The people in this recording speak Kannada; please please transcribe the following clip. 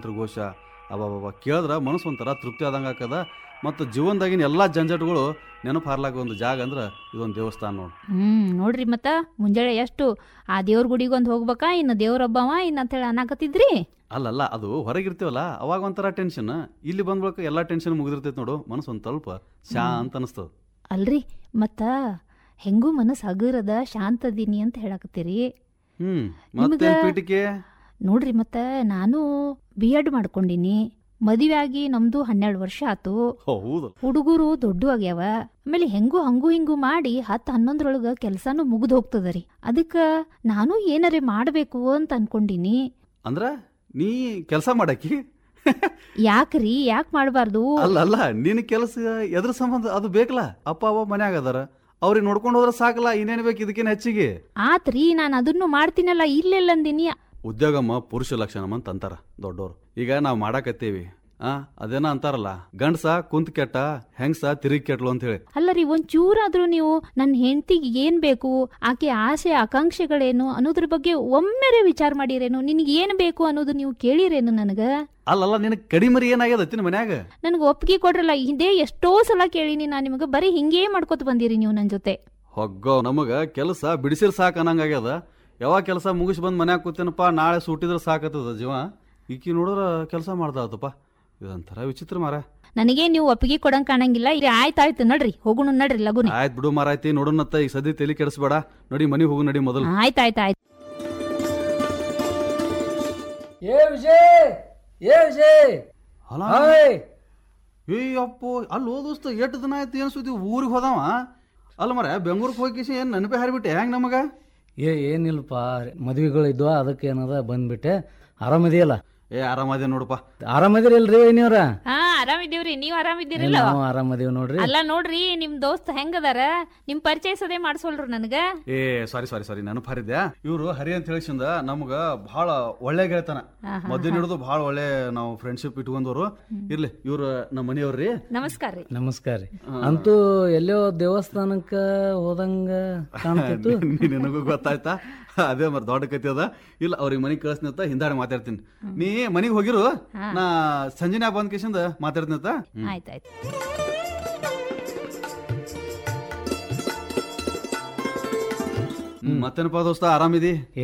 ಘೋಷ ಅಬ್ಬಾಬಾಬಾ ಕೇಳಿದ್ರೆ ಮನಸ್ಸು ಒಂಥರ ತೃಪ್ತಿ ಆದಂಗೆ ಆಕದ ಮತ್ತು ಜೀವನದಾಗಿನ ಎಲ್ಲ ಜಂಜಟಗಳು ನೆನಪು ಹಾರ್ಲಾಕ ಒಂದು ಜಾಗ ಅಂದ್ರೆ ಇದೊಂದು ದೇವಸ್ಥಾನ ನೋಡಿ ಹ್ಮ್ ನೋಡ್ರಿ ಮತ್ತ ಮುಂಜಾನೆ ಎಷ್ಟು ಆ ದೇವ್ರ ಗುಡಿಗೊಂದು ಹೋಗ್ಬೇಕಾ ಇನ್ನು ದೇವ್ರ ಹಬ್ಬವ ಇನ್ನು ಅಂತೇಳಿ ಅನ್ನಕತ್ತಿದ್ರಿ ಅಲ್ಲಲ್ಲ ಅದು ಹೊರಗಿರ್ತೀವಲ್ಲ ಅವಾಗ ಒಂಥರ ಟೆನ್ಷನ್ ಇಲ್ಲಿ ಬಂದ್ಬೇಕು ಎಲ್ಲ ಟೆನ್ಷನ್ ಮುಗಿದಿರ್ತೈತೆ ನೋಡು ಮನಸ್ಸು ಒಂದು ಸ್ವಲ್ಪ ಶಾಂತ ಅನಿಸ್ತದ ಅಲ್ರಿ ಮತ್ತ ಹೆಂಗೂ ಮನಸ್ಸು ಹಗುರದ ಶಾಂತದೀನಿ ಅಂತ ಹೇಳಕತ್ತೀರಿ ಹ್ಮ್ ಮತ್ತೆ ನಿಮ್ಗ- ಪೀಠಿಕೆ ನೋಡ್ರಿ ಮತ್ತ ನಾನು ಬಿ ಎಡ್ ಮಾಡ್ಕೊಂಡಿನಿ ಮದುವೆ ಆಗಿ ನಮ್ದು ಹನ್ನೆರಡು ವರ್ಷ ಆತು ಹೌದು ಹುಡುಗರು ದೊಡ್ಡ ಆಗ್ಯಾವ ಆಮೇಲೆ ಹೆಂಗೂ ಹಂಗೂ ಹಿಂಗೂ ಮಾಡಿ ಹತ್ತು ಹನ್ನೊಂದ್ರೊಳಗ ಕೆಲ್ಸಾನು ಮುಗಿದು ಹೋಗ್ತದರಿ ಅದಕ್ಕ ನಾನು ಏನರೇ ಮಾಡ್ಬೇಕು ಅಂತ ಅನ್ಕೊಂಡಿನಿ ಅಂದ್ರ ನೀ ಕೆಲಸ ಮಾಡಾಕಿ ಯಾಕ್ರಿ ಯಾಕೆ ಮಾಡಬಾರ್ದು ಅಲ್ಲ ಅಲ್ಲ ನಿನ್ನ ಕೆಲಸ ಎದ್ರ ಸಂಬಂಧ ಅದು ಬೇಕಲ್ಲ ಅಪ್ಪ ಅವ್ವ ಮನ್ಯಾಗ ಅದಾರ ಅವ್ರಿಗೆ ನೋಡ್ಕೊಂಡು ಹೋದ್ರೆ ಸಾಕಲ್ಲ ಇನ್ನೇನ್ ಬೇಕು ಇದಕ್ಕೇನು ಹೆಚ್ಚಿಗೆ ಆತ್ರಿ ನಾನು ಅದನ್ನು ಮಾಡ್ತೀನಲ್ಲ ಇಲ್ಲೆಲ್ಲ ಅಂದಿನಿ ಉದ್ಯೋಗಮ್ಮ ಪುರುಷ ಲಕ್ಷಣಮ್ಮ ಅಂತ ಅಂತಾರ ದೊಡ್ಡೋರು ಈಗ ನಾವು ಮಾಡಾಕತ್ತೀವಿ ಆ ಅದೇನ ಅಂತಾರಲ್ಲ ಗಂಡ್ಸ ಕುಂತ್ ಕೆಟ್ಟ ಹೆಂಗ್ಸ ತಿರುಗಿ ಕೆಟ್ಲು ಅಂತ ಹೇಳಿ ಅಲ್ಲ ರೀ ಒಂಚೂರಾದ್ರೂ ನೀವು ನನ್ನ ಹೆಂಡತಿಗೆ ಏನ್ ಬೇಕು ಆಕೆ ಆಸೆ ಆಕಾಂಕ್ಷೆಗಳೇನು ಅನ್ನೋದ್ರ ಬಗ್ಗೆ ಒಮ್ಮೆರೆ ವಿಚಾರ ಮಾಡಿರೇನು ನಿನಗೆ ಏನ್ ಬೇಕು ಅನ್ನೋದು ನೀವು ಕೇಳಿರೇನು ನನಗ ಅಲ್ಲಲ್ಲ ನಿನಗೆ ಕಡಿಮರಿ ಏನಾಗ್ಯದ ತಿನ್ನ ಮನ್ಯಾಗ ನನಗೆ ಒಪ್ಪಿಗೆ ಕೊಡ್ರಲ್ಲ ಇದೇ ಎಷ್ಟೋ ಸಲ ಕೇಳಿನಿ ನಾನು ನಿಮಗೆ ಬರೀ ಹಿಂಗೇ ಮಾಡ್ಕೊತ ಬಂದಿರಿ ನೀವು ನನ್ನ ಜೊತೆ ಹೊಗ್ಗೋ ನಮಗ ಕೆಲಸ ಬಿಡಿಸಿರ್ ಸಾಕು ಅನ್ನಂಗಾಗ್ಯದ ಯಾವಾಗ ಕೆಲಸ ಮುಗಿಸಿ ಬಂದು ಮನ್ಯಾಗ ಕೂತೇನಪ್ಪ ನಾಳೆ ಸೂಟಿದ್ರೆ ಸಾಕತ್ತದ ಜೀವ ಈಕಿ ನೋಡಿದ್ರ ಕೆಲಸ ಮಾಡ್ದಾತಪ್ಪ ಇದೊಂಥರ ವಿಚಿತ್ರ ಮಾರ ನನಗೆ ನೀವು ಒಪ್ಪಿಗೆ ಕೊಡಂಗ್ ಕಾಣಂಗಿಲ್ಲ ಇಲ್ಲಿ ಆಯ್ತಾಯ್ತು ನಡ್ರಿ ಹೋಗುಣ ನಡ್ರಿ ಲಗುನೆ ಆಯ್ತು ಬಿಡು ಮಾರಾಯ್ತಿ ನೋಡೋಣತ್ತ ಈಗ ಸದ್ಯ ತಲೆ ಕೆಡಿಸ್ಬೇಡ ನೋಡಿ ಮನೆಗೆ ಹೋಗು ನಡಿ ಮೊದಲು ಆಯ್ತಾಯ್ತು ಆಯ್ತು ಏ ವಿಜಯ್ ಏ ವಿಜಯ್ ಅಲ್ಲ ಹಾಯ್ ಅಪ್ಪೋ ಅಲ್ಲಿ ಓದೋಸ್ತ ಎಷ್ಟು ದಿನ ಆಯ್ತು ಏನು ಸುದ್ದಿ ಊರಿಗೆ ಹೋದವ ಅಲ್ಲ ಮರ ಬೆಂಗ್ಳೂರಿಗೆ ಹೋಗಿ ಏನು ನೆನಪೇ ಹಾರಿಬಿಟ್ಟೆ ಹೆಂಗ್ ನಮಗ ಏ ಏನಿಲ್ಲಪ್ಪ ಮದ್ವೆಗಳು ಇದ್ವಾ ಅದಕ್ಕೆ ಏನದ ಬಂದ್ಬಿಟ್ಟೆ ಆರಾಮದಿಯಲ್ಲ ಏ ಆರಾಮದೇ ನೋಡಪ್ಪ ಆರಾಮದಿರಲ್ರಿ ನೀವ್ರ ಹಾ ಆರಾಮಿದ್ದೀವ್ರಿ ನೀವ್ ಆರಾಮಿದ್ದೀರಿಲ್ಲ ನಾವು ಆರಾಮದೀವಿ ನೋಡ್ರಿ ಅಲ್ಲ ನೋಡ್ರಿ ನಿಮ್ ದೋಸ್ತ್ ಹೆಂಗದಾರ ನಿಮ್ ಪರಿಚಯಿಸೋದೇ ಮಾಡ್ಸೋಲ್ರು ನನಗ ಏ ಸಾರಿ ಸಾರಿ ಸಾರಿ ನೆನಪು ಹಾರಿದ್ಯಾ ಇವರು ಹರಿ ಅಂತ ಹೇಳಿಸಿಂದ ನಮ್ಗ ಬಹಳ ಒಳ್ಳೆ ಗೆಳತನ ಮಧ್ಯ ಹಿಡಿದು ಬಹಳ ಒಳ್ಳೆ ನಾವು ಫ್ರೆಂಡ್ಶಿಪ್ ಇಟ್ಕೊಂಡವ್ರು ಇರ್ಲಿ ಇವ್ರು ನಮ್ಮ ಮನೆಯವ್ರಿ ನಮಸ್ಕಾರ ರೀ ನಮಸ್ಕಾರ ರೀ ಅಂತೂ ಎಲ್ಲೋ ದೇವಸ್ಥಾನಕ್ಕ ಹೋದಂಗ ಕಾಣ್ತಿತ್ತು ನಿನಗೂ ಗೊತ್ತಾಯ್ತಾ ಅದೇ ಮರ್ ದೊಡ್ಡ ಕತೆ ಅದ ಇಲ್ಲ ಅವ್ರಿಗೆ ಮನೆಗೆ ಕಳಿಸ್ನಿ ಅಂತ ಹಿಂದಾಡಿ ಮಾತಾಡ್ತೀನಿ ನೀ ಮನೆಗೆ ಹೋಗಿರು ನಾ ಸಂಜೆನ ಬಂದ್ ಕೇಸಿಂದ ಮಾತಾಡ್ತೀನಿ ಅಂತ ಆಯ್ತಾಯ್ತು ಮತ್ತೇನಪ್ಪ ದೋಸ್ತ ಆರಾಮಿದಿ